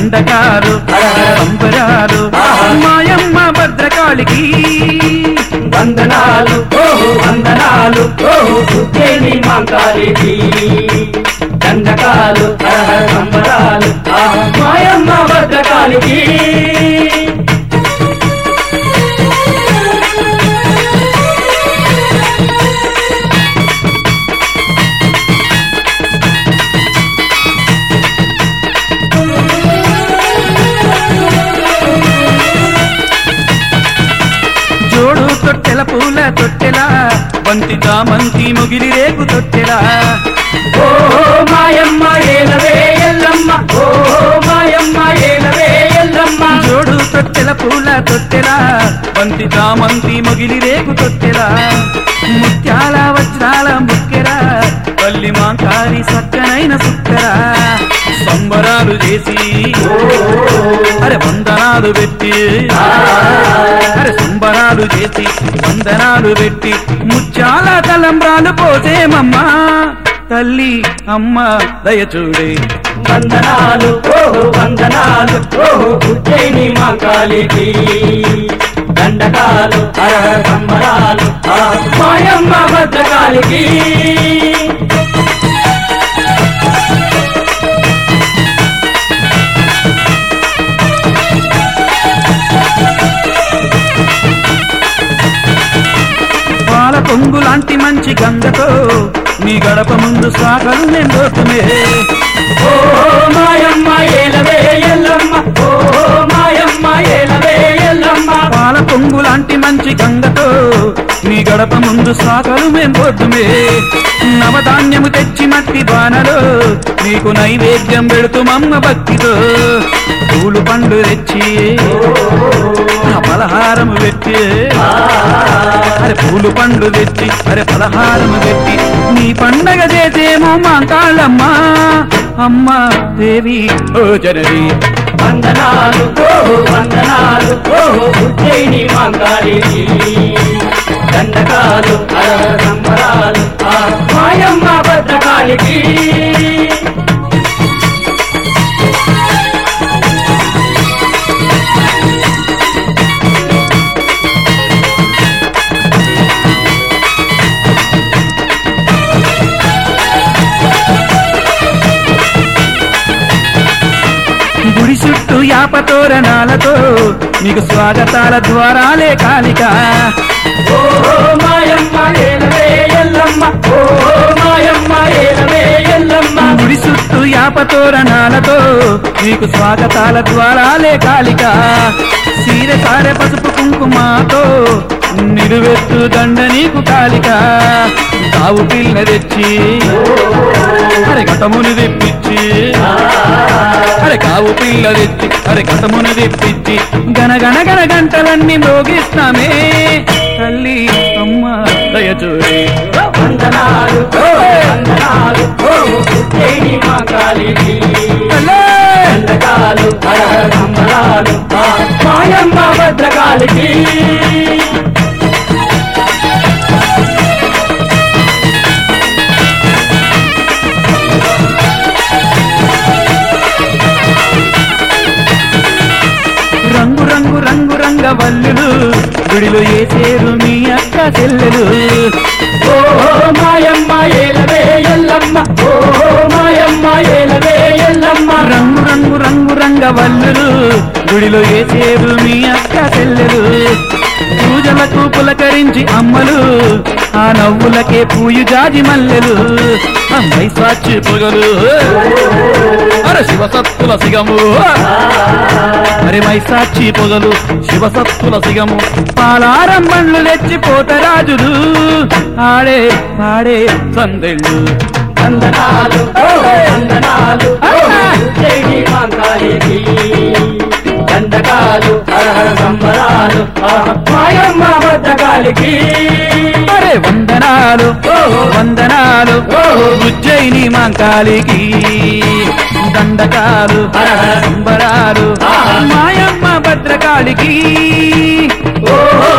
దండకాలు సంబరాలు మాయమ్మ భద్రకాళికి వందనాలు ఓహో వందనాలు ఓహో ఉజ్జయిని మాంకాళికి దండకాలు హరహర సంబరాలు ఆహా, మాయమ్మ భద్రకాళికి జోడు తొట్టెల పూల తొట్టెల బంతి చామంతి ముగిలి రేకు తొట్టెల ఓ మాయమ్మ ఏలవే ఎల్లమ్మ ఓ మాయమ్మ ఏలవే ఎల్లమ్మ జోడు తొట్టెల పూల తొట్టెల బంతి చామంతి ముగిలి రేకు తొట్టెల ముత్యాల వజ్రాల ముక్కెర పల్లి మాంకారి సక్కనైన సుక్కర సంబరాలు చేసి అరే వందనాలు పెట్టి అరే సంబరాలు చేసి వందనాలు పెట్టి ముత్యాల తలంబ్రాలు పోసేమమ్మా తల్లి అమ్మ దయచూడే వందనాలు ఓహో వందనాలు ఓహో ఉజ్జయిని మాంకాళికి దండకాలు హరహర సంబరాలు ఆహా, మాయమ్మ భద్రకాళికి పాల పొంగు లాంటి మంచి గంగతో నీ గడప ముందు సాగలు నిండోతుమే ఓ మాయమ్మ ఏలవే ఎల్లమ్మ ఓ మాయమ్మ ఏలవే ఎల్లమ్మ పాల పొంగు లాంటి మంచి గంగతో నీ గడప ముందు సాగలు మెంపొద్దుమే నవధాన్యము తెచ్చి మట్టి బాణలో నీకు నైవేద్యం పెడుతుమమ్మ భక్తితో పూలు పండ్లు తెచ్చి ఆ పలహారము పెట్టి అరే పూలు పండ్లు తెచ్చి అరే పలహారము పెట్టి నీ పండగ చేసేమో మా కాళ్ళమ్మా అమ్మ దేవి ఓ జనని వందనాలు ఓహో వందనాలు ఓహో ఉజ్జయిని మాంకాళికి దండకాలు హరహర సంబరాలు ఆహా, మాయమ్మ భద్రకాళికి గుడి చుట్టూ యాపతోరణాలతో నీకు స్వాగతాల ద్వారాలే కాలిక ఓ మాయమ్మ ఏలవే ఎల్లమ్మ ఓ మాయమ్మ ఏలవే ఎల్లమ్మ గుడి చుట్టూ యాపతోరణాలతో నీకు స్వాగతాల ద్వారాలే కాలిక సీర సారె పసుపు కుంకుమాతో నిలువెత్తు దండ నీకు కాలిక కావు పిల్ల తెచ్చి అరే ఘటముని తెప్పించి అరే కావు పిల్ల తెచ్చి అరే ఘటమును తెప్పించి గనగన గన గంటలన్నీ మోగిస్తామే తల్లి అమ్మ దయచూరి వందనాలు ఓహో వందనాలు ఓహో ఉజ్జయిని మాంకాళికి దండకాలు హరహర సంబరాలు ఆహా, మాయమ్మ భద్రకాళికి రంగు రంగు రంగు రంగ వల్లులు గుడిలో ఏసేరు మీ అక్క చెల్లెలు ఓ మాయమ్మ ఏలవే ఎల్లమ్మ ఓ మాయమ్మ ఏలవే ఎల్లమ్మ రంగు రంగు రంగు రంగ వల్లులు గుడిలో ఏసేరు మీ అక్క చెల్లెలు పూజలకు పులకరించి అమ్మలు ఆ నవ్వులకే పూయు జాజి మల్లెలు అమ్మై స్వాచ్చి పొగలు అరే శివసత్తుల సిగము మరి మైసాచి పొగలు శివసత్తుల సిగము పాలారం బండ్లు తెచ్చి పోతరాజులు ఆడే పాడే సందెళ్ళు వందనాలు ఓహో వందనాలు ఓహో ఉజ్జయిని మాంకాళికి దండకాలు హరహర సంబరాలు ఆహా, మాయమ్మ భద్రకాళికి అరే వందనాలు ఓహో వందనాలు ఓహో ఉజ్జయిని మాంకాళికి దండకాలు హరహర సంబరాలు ఆహా. మాయమ్మ భద్రకాళికి ఓహో